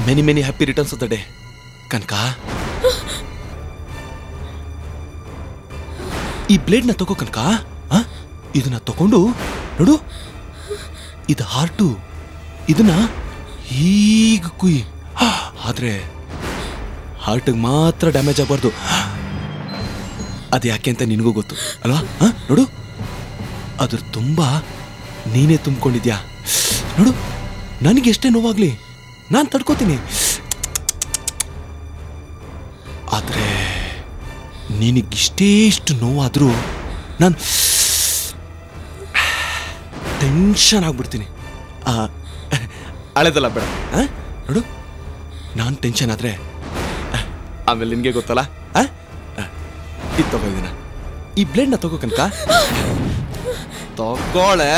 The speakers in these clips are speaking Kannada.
Many many happy returns of the day Kanaka ಈ ಬ್ಲೇಡ್ನ ತಗೋ ಕನಕ ಆ? ಇದನ್ನ ತಗೊಂಡು ನೋಡು ಇದು ಹಾರ್ಟು ಇದನ್ನ ಹೀಗ ಕುಯ್ ಆದ್ರೆ ಹಾರ್ಟಿಗೆ ಮಾತ್ರ ಡ್ಯಾಮೇಜ್ ಆಗಬಾರ್ದು ಅದು ಯಾಕೆ ಅಂತ ನಿನಗೂ ಗೊತ್ತು ಅಲ್ವಾ ಆ? ನೋಡು ಅದ್ರ ತುಂಬ ನೀನೇ ತುಂಬಿಕೊಂಡಿದ್ಯಾ ನೋಡು ನನಗೆ ಎಷ್ಟೇ ನೋವಾಗ್ಲಿ ನಾನು ತಡ್ಕೋತೀನಿ ಆದ್ರೆ ನಿನಗಿಷ್ಟೇ ಇಷ್ಟು ನೋವಾದರೂ ನಾನು ಟೆನ್ಷನ್ ಆಗ್ಬಿಡ್ತೀನಿ ಆ, ಅಳೆದಲ್ಲ ಬೇಡ ಆ? ನೋಡು ನಾನು ಟೆನ್ಷನ್ ಆದ್ರೆ ಆ, ಆಮೇಲೆ ನಿನಗೆ ಗೊತ್ತಲ್ಲ ಆ? ಆ, ಇದು ತಗೋ ಇದನ್ನ ಈ ಬ್ಲೇಡ್ನ ತಗೋ ಕನಕ ತಗೋಳೆ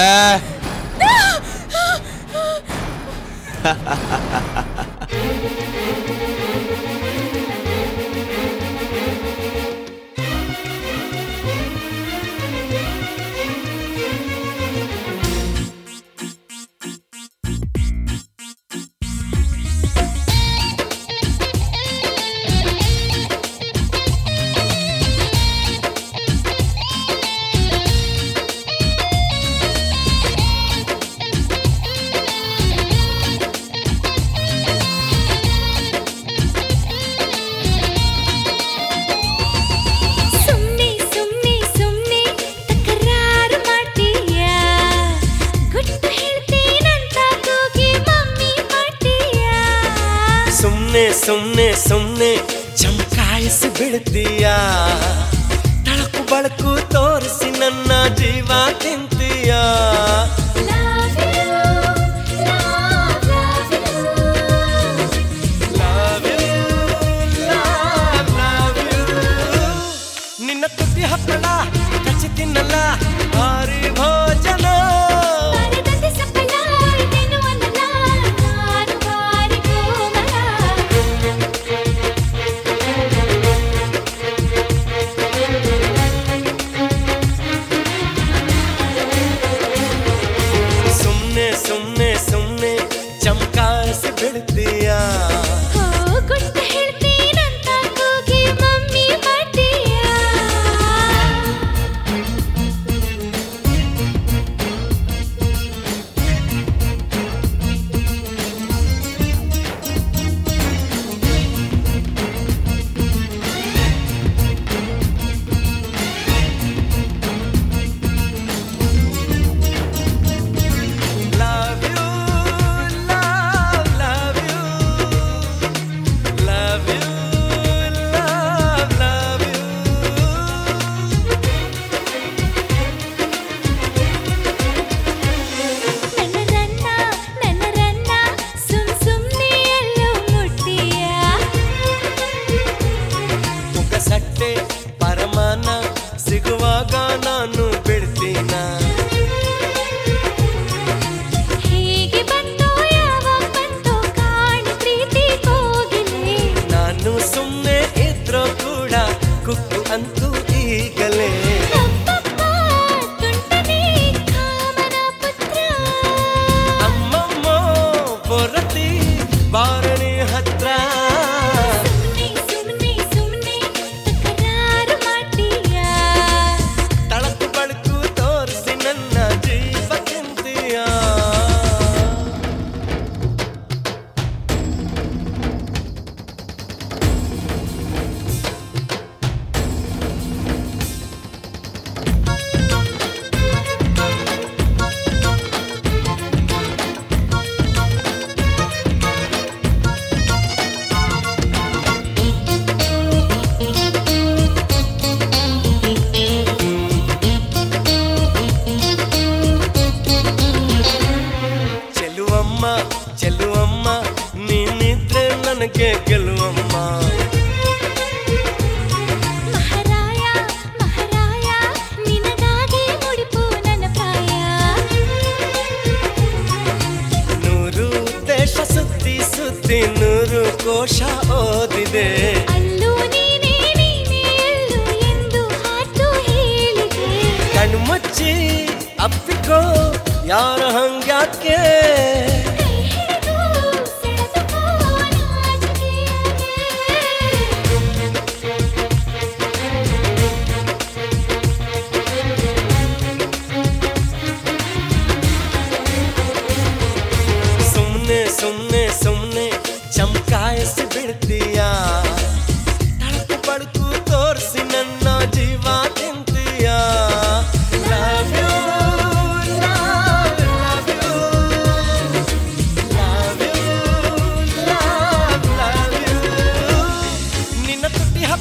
ಸುಮ್ನೆ ಸುಮ್ನೆ ಸುಮ್ನೆ ತಕರಾರು ಮಾಡ್ತೀಯಾ ಗುಟ್ಟು ಹೇಳ್ತೀನಂತ ಕೂಗಿ ಮಮ್ಮಿ ಮಾಡ್ತೀಯಾ ಸುಮ್ನೆ ಸುಮ್ನೆ ಸುಮ್ನೆ ಚಮಕಾಯಿಸಿ ಬಿಡ್ತೀಯ ತಳಕು ಬಳಕು ತೋರಿಸಿ ನನ್ನ ಜೀವ ತಿಂತೀಯ Love you, love, love you. Love you, love, love you. ನಿನ್ನ ತುಟಿ ಹಪ್ಪಳ ಕಚ್ಚಿ ತಿನ್ನಲ್ಲ ಭಾರಿ ಭೋಜನ ಮರದಂತೆ ಸಪ್ಪಳ ಇದೇನು ಅನ್ನಲ್ಲ, ನಾನು ಭಾರಿ ಕೋಮಲ. ಸುಮ್ನೆ ಸುಮ್ನೆ ಸುಮ್ನೆ ಚಮಕಾಯಿಸಿ ಬಿಡ್ತೀಯ ಹೋ, ಗುಟ್ಟು ಹೇಳ್ತೀನಂತ ಕೂಗಿ ಮಮ್ಮಿ ಮಾಡ್ತೀಯಾ Love you, love, love you. Love you, love, love you. ನನ್ನ ರನ್ನ ನನ್ನ ರನ್ನ ಸುಮ್ ಸುಮ್ನೆ ಎಲ್ಲೋ ಮುಟ್ಟಿಯಾ ಪುಕಸಟ್ಟೆ ಪರಮಾನ ಸಿಗುವಾಗ ನಾನು ಬಿಡ್ತೀನ ಹೇಗೆ ಬಂತೋ ಯಾವಾಗ ಬಂತೋ ಕಾಣಿ ಪ್ರೀತಿ ಕೋಗಿಲೆ ನಾನು ಸುಮ್ಮನೆ ಇದ್ರೂ ಕೂಡ ಕುಕ್ಕು ಅಂತೂ ಈಗಲೇ ಅಪ್ಪಪ್ಪ ತುಂಟನೆ ಕಾಮನ ಪುತ್ರ ಅಮ್ಮಮ್ಮ ಬರತಿ ಬಾರಣಿ ಹತ್ರ ಸುಮ್ನೆ ಸುಮ್ನೆ ಸುಮ್ನೆ ತಕರಾರು ಮಾಡ್ತೀಯಾ ತಳಕು ಬಳುಕು ತೋರಿಸಿ ನನ್ನ ಜೀವ ತಿಂತೀಯ ಚೆಲುವಮ್ಮ ಚೆಲುವಮ್ಮ ನೀನಿದ್ರೆ ನನಗೆ ಗೆಲುವಮ್ಮ ಮಹಾರಾಯ ಮಹಾರಾಯ ನಿನಗಾಗಿ ಮುಡಿಪು ನನ್ನ ಪ್ರಾಯ ನೂರು ದೇಶ ಸುತ್ತಿ ಸುತ್ತಿ ನೂರು ಕೋಶ ಓದಿದೆ ಅಲ್ಲೂ ನೀನೇ ನೀನೇ ಎಲ್ಲೂ ಎಂದು ಹಾಟು ಹೇಳಿದೆ ಕಣ್ಮುಚ್ಚಿ ಅಪ್ಪಿಕೋ ಯಾರ ಹಂಗ್ಯಾಕೆ ಕೈ ಹಿಡಿದು ಸೆಳೆದುಕೋ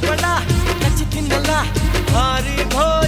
ಇವಳ ಕಚ್ಚಿ ತಿನ್ನಲ್ಲ ಭಾರಿ ಭೋ